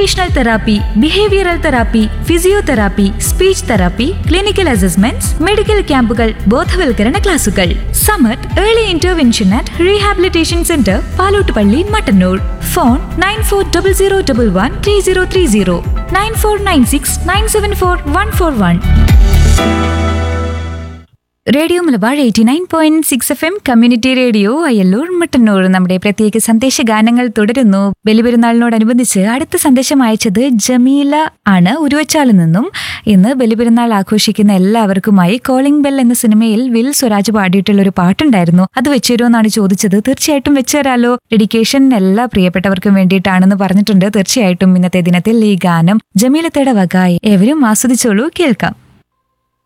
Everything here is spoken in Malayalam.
occupational therapy behavioural therapy physiotherapy speech therapy clinical assessments medical ക്യാമ്പുകൾ ബോധവൽക്കരണ ക്ലാസുകൾ Samath early intervention and rehabilitation centre Palottupalli Mattannur phone nine four double zero double one three zero three zero nine four nine six nine seven four one four one radio Malabar eighty nine point six F M community radio Ayyalloor Mattannur നമ്മുടെ പ്രത്യേക സന്ദേശ ഗാനങ്ങൾ തുടരുന്നു ബലിപെരുന്നാളിനോടനുബന്ധിച്ച് അടുത്ത സന്ദേശം അയച്ചത് ജമീല ആണ് ഉരുവച്ചാലിൽ നിന്നും ഇന്ന് ബലിപെരുന്നാൾ ആഘോഷിക്കുന്ന എല്ലാവർക്കുമായി കോളിംഗ് ബെൽ എന്ന സിനിമയിൽ വിൽ സ്വരാജ് പാടിയിട്ടുള്ള ഒരു പാട്ടുണ്ടായിരുന്നു അത് വെച്ചുതരുമെന്നാണ് ചോദിച്ചത് തീർച്ചയായിട്ടും വെച്ചുതരാലോ ഡെഡിക്കേഷൻ എല്ലാ പ്രിയപ്പെട്ടവർക്കും വേണ്ടിയിട്ടാണെന്ന് പറഞ്ഞിട്ടുണ്ട് തീർച്ചയായിട്ടും ഇന്നത്തെ ദിനത്തിൽ ഈ ഗാനം ജമീലത്തയുടെ വകായി ഏവരും ആസ്വദിച്ചോളൂ കേൾക്കാം